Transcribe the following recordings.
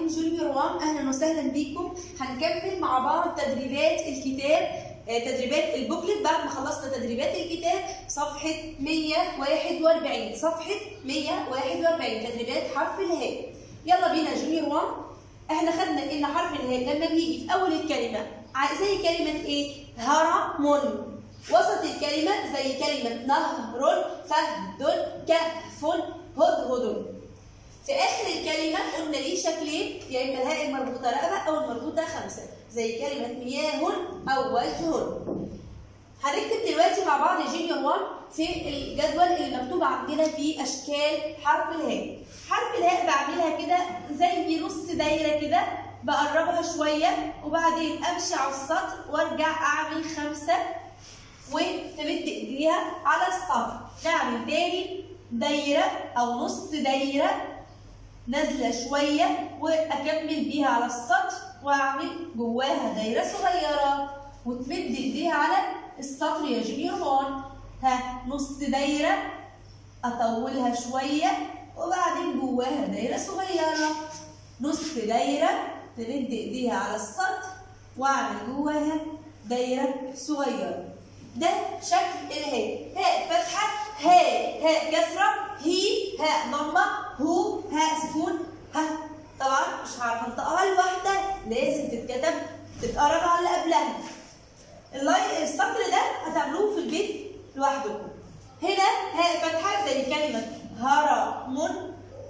من جونيور 1 اهلا وسهلا بيكم هنكمل مع بعض تدريبات الكتاب آه، تدريبات البوكلت بعد ما خلصنا تدريبات الكتاب صفحة 141 صفحة 141 تدريبات حرف الهاء يلا بينا جونيور 1 احنا خدنا ان حرف الهاء لما بيجي في اول الكلمة ع- زي كلمة ايه؟ هرم وسط الكلمة زي كلمة نهر فهد كهف هدهد في اخر الكلمه قلنا ليه شكلين يا اما الهاء المربوطه رقبه او المربوطه خمسه زي كلمه مياه او وجه هنكتب دلوقتي مع بعض جونيور 1 في الجدول اللي مكتوب عندنا فيه اشكال حرف الهاء حرف الهاء بعملها كده زي نص دايره كده بقربها شويه وبعدين امشي على السطر وارجع اعمل خمسه وتمد ايديها على السطر نعمل تاني دايره او نص دايره نازله شويه واكمل بيها على السطر واعمل جواها دايره صغيره وتمد ايديها على السطر يا جونيور 1 ها نص دايره اطولها شويه وبعدين جواها دايره صغيره نص دايره تمد ايديها على السطر واعمل جواها دايره صغيره ده شكل الهاء هاء فتحه هاء هاء كسره هي هاء ضمه هو هاء سكون ها طبعا مش عارفه انطقها لوحدها لازم تتكتب تتقرب على اللي قبلها اللاي السطر ده هتعملوه في البيت لوحدكم هنا هاء فتحه زي كلمه هرم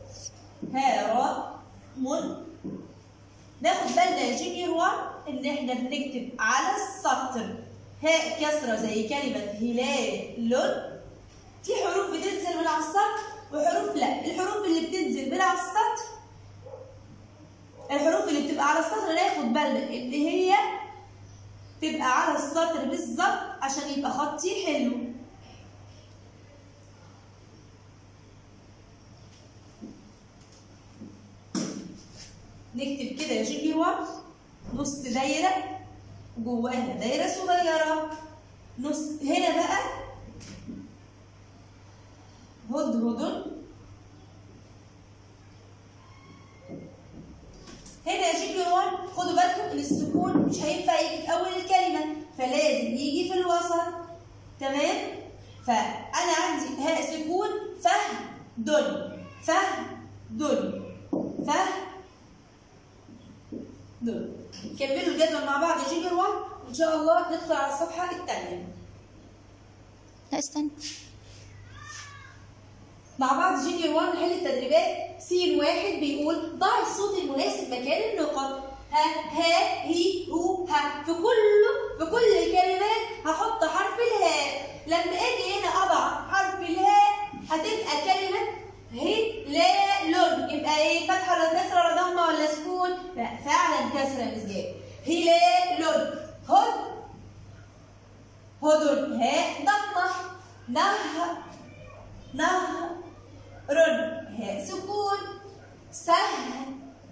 هرم ناخد بالنا يا جونيور 1 ان احنا بنكتب على السطر هاء كسره زي كلمه هلال في حروف بتنزل من على السطر وحروف لا الحروف اللي بتنزل من على السطر الحروف اللي بتبقى على السطر ناخد بالنا ان هي تبقى على السطر بالظبط عشان يبقى خطي حلو نكتب كده يا جونيور 1 نص دايره جواها دايره صغيره نص هنا بقى هدهد هنا يا جونيور 1 خدوا بالكم ان السكون مش هينفع يجي في اول الكلمه فلازم يجي في الوسط تمام فانا عندي هاء سكون فهد فهد فهد دول كملوا الجدول مع بعض يا جونيور 1 ان شاء الله ندخل على الصفحه الثانيه لا استنى مع بعض جونيور 1 نحل التدريبات سين واحد بيقول ضع الصوت المناسب مكان النقط ها ها هي هو ها في كل في كل الكلمات هحط حرف الهاء لما اجي هنا اضع حرف الهاء هتبقى كلمه هي لا لون يبقى ايه فتحه ولا كسره ولا ضمه ولا سكون لا فعلا كسره يا مس جاب هي لا لون هد هدن هاء ضمه نه نه رن هاء سكون سه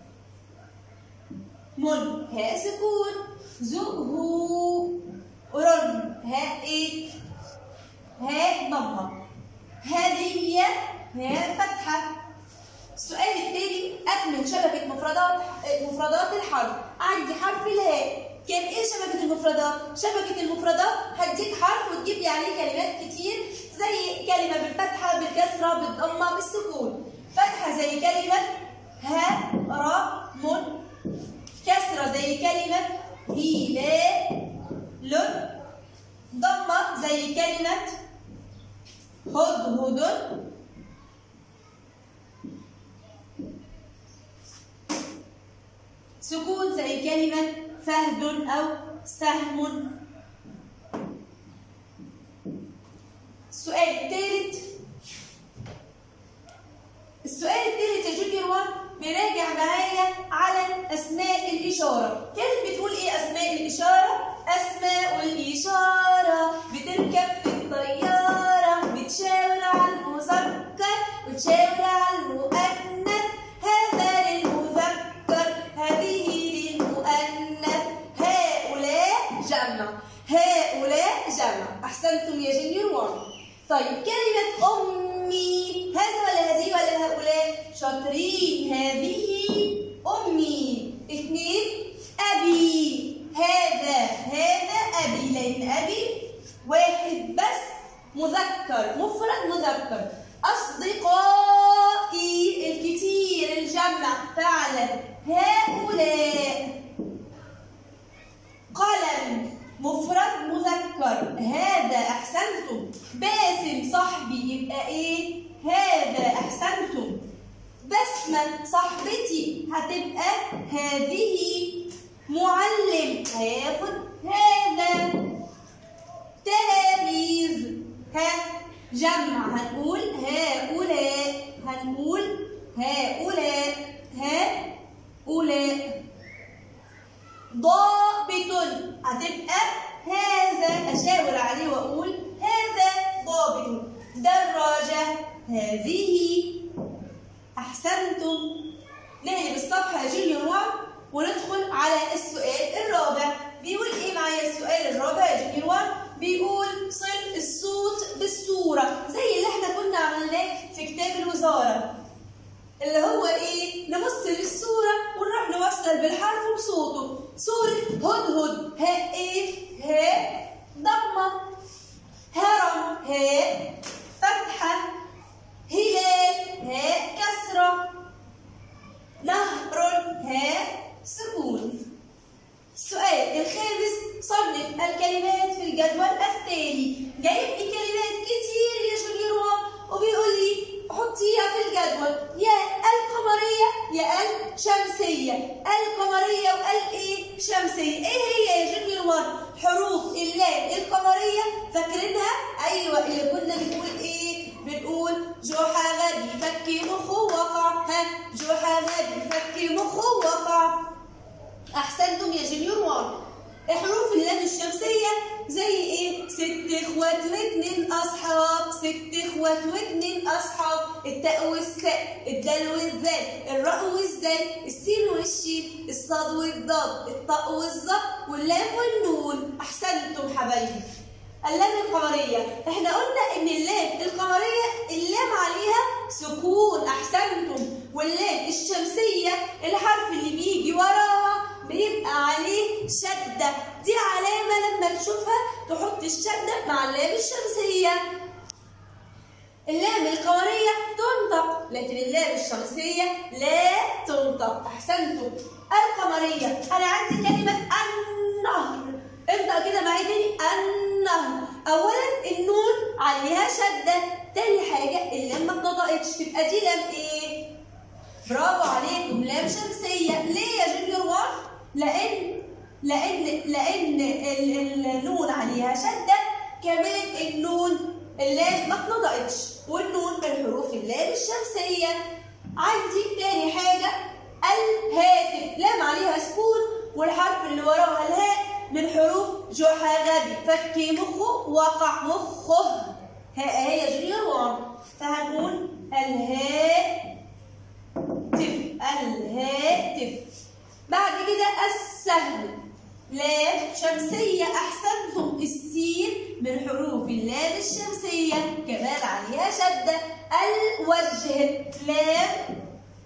من هاء سكون زهو رن هاء ايه هاء ضمه هديه هاء فتحه السؤال التاني أكمل شبكة مفردات مفردات الحرف عندي حرف الهاء كان إيه شبكة المفردات؟ شبكة المفردات هديك حرف وتجيب لي عليه كلمات كتير زي كلمة بالفتحة بالكسرة بالضمة بالسكون فتحة زي كلمة ها را من كسرة زي كلمة هلال لن ضمة زي كلمة هدهد سكون زي كلمة فهد أو سهم السؤال الثالث السؤال الثالث يا جونيور 1 بيراجع معايا على أسماء الإشارة كانت بتقول إيه أسماء الإشارة؟ أسماء الإشارة بتركب في الطيارة بتشاور على المذكر وتشاور على المؤنث هذا للمذكر هذه للمؤنث هؤلاء جمع هؤلاء جمع أحسنتم يا جونيور 1 طيب كلمة أمي هذا ولا هذه ولا هؤلاء شاطرين هذه أمي أعلى هؤلاء قلم مفرد مذكر هذا أحسنتم باسم صاحبي يبقى إيه هذا أحسنتم بسمة صاحبتي هتبقى هذه معلم هياخد هذا تلاميذ ها جمع هنقول هؤلاء هنقول هؤلاء هؤلاء ضابط هتبقى هذا أشاور عليه وأقول هذا ضابط دراجة هذه أحسنتم نقلب الصفحة يا جونيور 1 وندخل على السؤال الرابع بيقول إيه معايا السؤال الرابع يا جونيور 1 بيقول صل الصوت بالصورة زي اللي احنا كنا عملناه في كتاب الوزارة اللي هو ايه نبص للصورة ونروح نوصل بالحرف بصوته صورة هدهد ها ايه ها ضمة هرم ها فتحة هلال ها كسرة نهر ها سكون السؤال الخامس صنف الكلمات في الجدول التالي جايب لي كلمات كتير يا جونيور وبيقول لي حطيها في الجدول يا القمرية يا الشمسية القمرية وقال ايه شمسية ايه هي يا جونيور وان حروف اللام القمرية فاكرينها ايوه اللي كنا بنقول ايه بنقول جحا غبي فك مخه وقع ها جحا غبي فك مخه وقع احسنتم يا جونيور وان حروف اللام الشمسية زي ايه؟ ست اخوات واتنين اصحاب، ست اخوات واتنين اصحاب، التاء والثاء، الدال والذال، الراء والزال، السين والشين، الصاد والضاد، الطاء والظاء، واللام والنون، احسنتم حبايبي. اللام القمرية، احنا قلنا ان اللام القمرية اللام عليها سكون احسنتم، واللام الشمسية الحرف اللي بيجي وراها بيبقى عليه شدة دي علامة لما تشوفها تحط الشدة مع اللام الشمسية اللام القمرية تنطق لكن اللام الشمسية لا تنطق أحسنتم القمرية أنا عندي كلمة النهر انطق كده معايا تاني النهر أولا النون عليها شدة تاني حاجة اللام ما اتنطقتش تبقى دي لام إيه؟ برافو عليكم لام شمسية ليه يا جونيور وان؟ لأن لأن لأن النون عليها شدة كمان النون اللام ما اتنطقتش والنون من حروف اللام الشمسية عندي تاني حاجة الهاتف لام عليها سكون والحرف اللي وراها الهاء من حروف جحا غبي فك مخه وقع مخه ها هي جونيور وان فهنقول الهاتف الهاتف بعد كده السهل لام شمسية أحسنتم السين من حروف اللام الشمسية كمان عليها شدة الوجه لام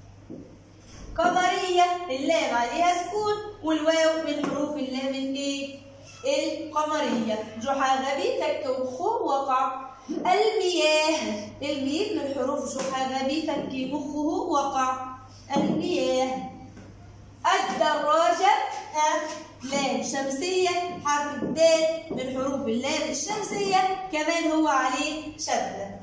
قمرية اللام عليها سكون والواو من حروف اللام الايه؟ القمرية جحا غبي فك مخه وقع المياه الميم من حروف جحا غبي فك مخه وقع المياه الدراجة ها لام شمسية حرف الدال من حروف اللام الشمسية كمان هو عليه شدة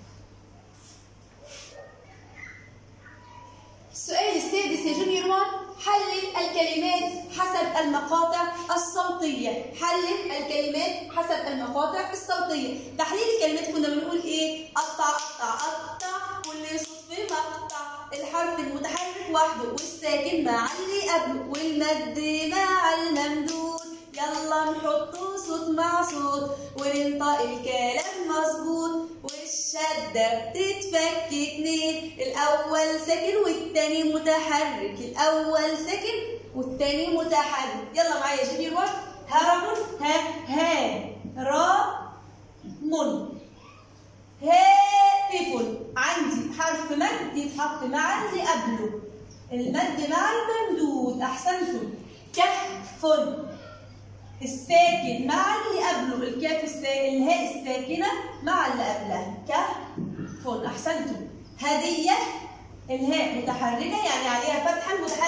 السؤال السادس يا جونيور وان حلل الكلمات حسب المقاطع الصوتية حلل الكلمات حسب المقاطع الصوتية تحليل الكلمات كنا بنقول ايه قطع قطع قطع كل صوت في مقطع الحرف المتحرك وحده والساكن مع اللي قبله والمد مع الممدود يلا نحط صوت مع صوت وننطق الكلام مظبوط والشدة بتتفك اتنين الأول ساكن والتاني متحرك الأول ساكن والتاني متحرك يلا معايا يا جميل وقت هرم ها ها را من هاتف عندي حرف مد يتحط مع اللي قبله المد مع الممدود احسنتم كهف الساكن مع اللي قبله الكاف الساكن الهاء الساكنه مع اللي قبلها كهف احسنتم هديه الهاء متحركه يعني عليها فتحه المتحرك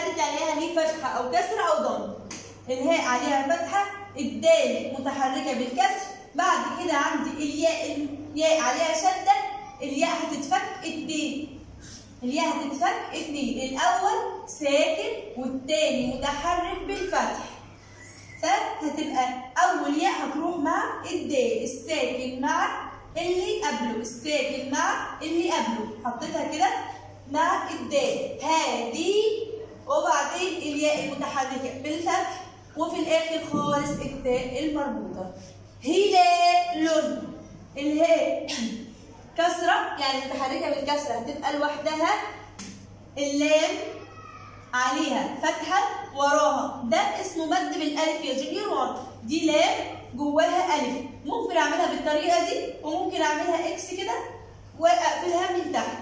اي فتحه او كسره او ضم الهاء عليها فتحه الدال متحركه بالكسر بعد كده عندي الياء الياء عليها شده الياء هتتفك اتنين الياء هتتفك اتنين الاول ساكن والتاني متحرك بالفتح فهتبقى اول ياء هتروح مع الدال الساكن مع اللي قبله الساكن مع اللي قبله حطيتها كده مع الدال هادي وبعدين الياء المتحركه بالفتح وفي الاخر خالص التاء المربوطه هلال الهاء كسره يعني متحركه بالكسره هتبقى لوحدها اللام عليها فتحه وراها ده اسمه مد بالالف يا جونيور وان دي لام جواها الف ممكن اعملها بالطريقه دي وممكن اعملها اكس كده واقفلها من تحت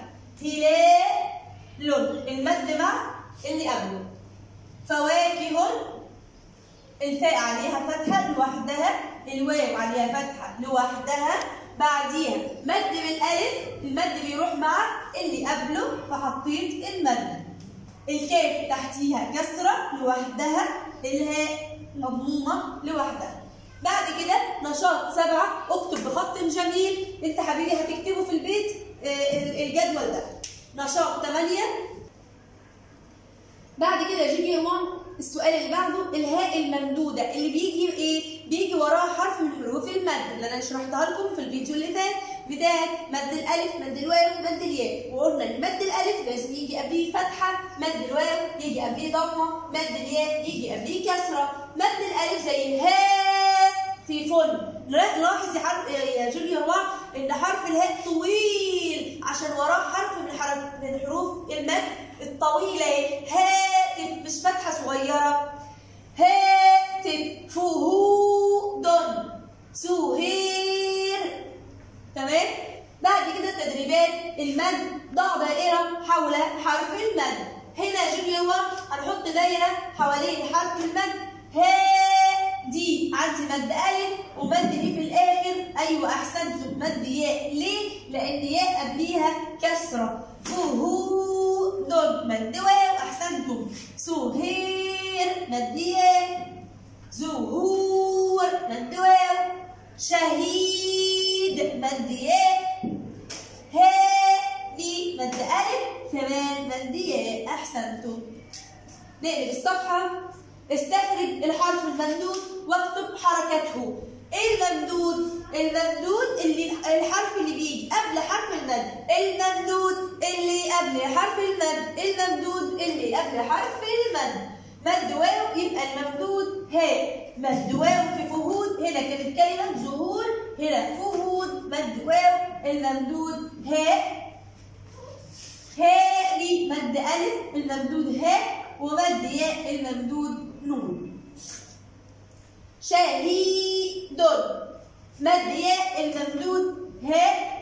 هلال المد مع اللي قبله فواكه الفاء عليها فتحه لوحدها الواو عليها فتحه لوحدها بعديها مد بالالف المد بيروح مع اللي قبله فحطيت المد الكاف تحتيها كسره لوحدها الهاء مضمومه لوحدها بعد كده نشاط سبعة اكتب بخط جميل انت حبيبي هتكتبه في البيت الجدول ده نشاط ثمانية بعد كده جونيور 1 السؤال اللي بعده الهاء الممدوده اللي بيجي ايه؟ بيجي وراها حرف من حروف المد اللي انا شرحتها لكم في الفيديو اللي فات بتاع مد الالف مد الواو مد الياء وقلنا ان مد الالف لازم يجي قبليه فتحه مد الواو يجي قبليه ضمه مد الياء يجي قبليه كسره مد الالف زي الهاء في فن لاحظ يا حرف يا جونيور 1 ان حرف الهاء طويل عشان وراه حرف من حرف من حروف المد الطويله هاتف مش فتحه صغيره هاتف فهود سهير تمام بعد كده التدريبات المد ضع دائره حول حرف المد هنا يا جونيور هنحط دايره حوالين حرف المد ها دي عندي مد الف ومد ايه في الاخر ايوه احسنت مد ياء ليه لان ياء قبليها كسره فهود مد واو احسنتم سهير مد ياء زهور مد واو شهيد مد ياء هادي مد الف كمان مد ياء احسنتم نقلب الصفحه استخرج الحرف الممدود واكتب حركته ايه الممدود الممدود اللي الحرف اللي بيجي قبل حرف المد الممدود اللي قبل حرف المد الممدود اللي قبل حرف المد مد واو يبقى الممدود هاء مد واو في فهود هنا كانت كلمة ظهور هنا فهود مد واو الممدود هاء هاء دي مد ألف الممدود هاء ومد ياء الممدود نون شهيد مد ياء الممدود هاء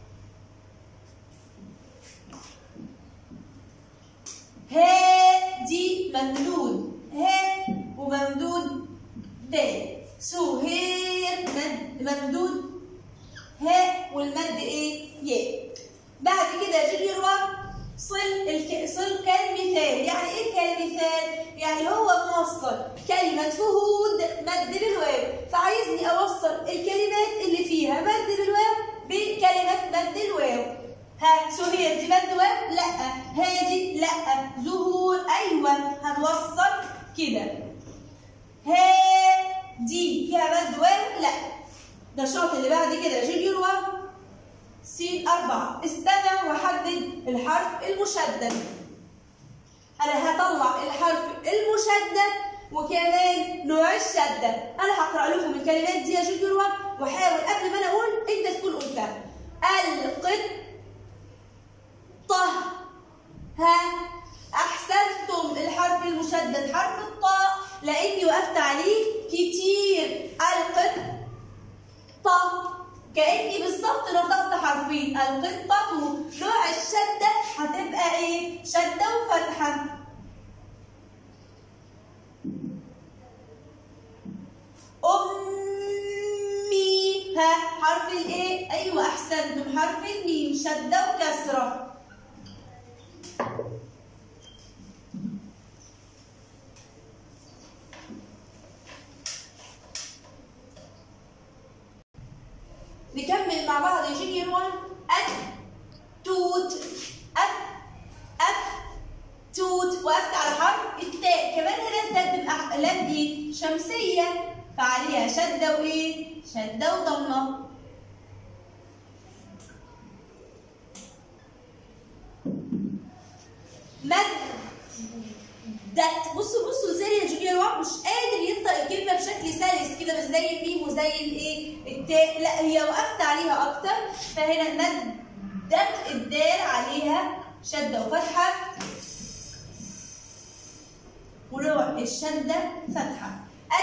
هاء دي ممدود هاء وممدود دال سهير مد ممدود هاء والمد ايه ياء بعد كده يا جونيور صل الك... صل كالمثال يعني ايه كالمثال يعني هو موصل كلمة فهود مد بالواو فعايزني اوصل الكلمات اللي فيها مد بالواو بكلمة مد الواو ها سهير دي مد واو لا هادي لا زهور ايوه هنوصل كده ها دي فيها مد واو لا النشاط اللي بعد كده جونيور واو س أربعة استمع وحدد الحرف المشدد أنا هطلع الحرف المشدد وكمان نوع الشدة أنا هقرأ لكم الكلمات دي يا جونيور وحاول قبل ما أنا أقول أنت تكون قلتها القط طه ها أحسنتم الحرف المشدد حرف الطاء لأني وقفت عليه كتير القط طه كأني بالظبط نطقت حرفين القطة نوع الشدة هتبقى ايه؟ شدة وفتحة أمي ها حرف الايه؟ أيوة أحسنتم حرف الميم شدة وكسرة نكمل مع بعض يا جونيور 1 أت توت أت أت توت وقفت على حرف التاء كمان هنا التاء بتبقى لام ايه شمسيه فعليها شده وايه شده وضمه مد دت بصوا بصوا ازاي يا جونيور واحد مش قادر ينطق الكلمه بشكل سلس كده مش زي الميم وزي الايه التاء لا هي وقفت عليها اكتر فهنا مدت الدال عليها شده وفتحه ونوع الشدة فتحة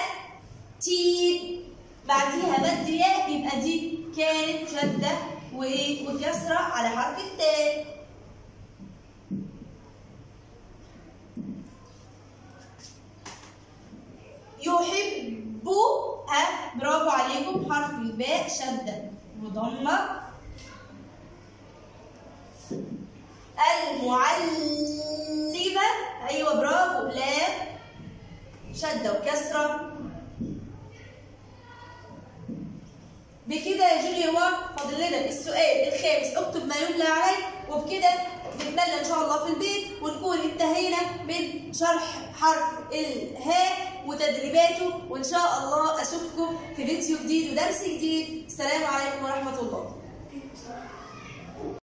التين بعديها مد ياء يبقى دي كانت شدة وإيه وكسرة على حرف التاء يحب ها برافو عليكم حرف الباء شدة وضمة المعلمة أيوة برافو لام شدة وكسرة بكده يا جوليا واحد فاضل لنا السؤال الخامس اكتب ما يملى عليه وبكده نتمنى ان شاء الله في البيت ونكون انتهينا من شرح حرف الهاء وتدريباته وان شاء الله اشوفكم في فيديو جديد ودرس جديد السلام عليكم ورحمه الله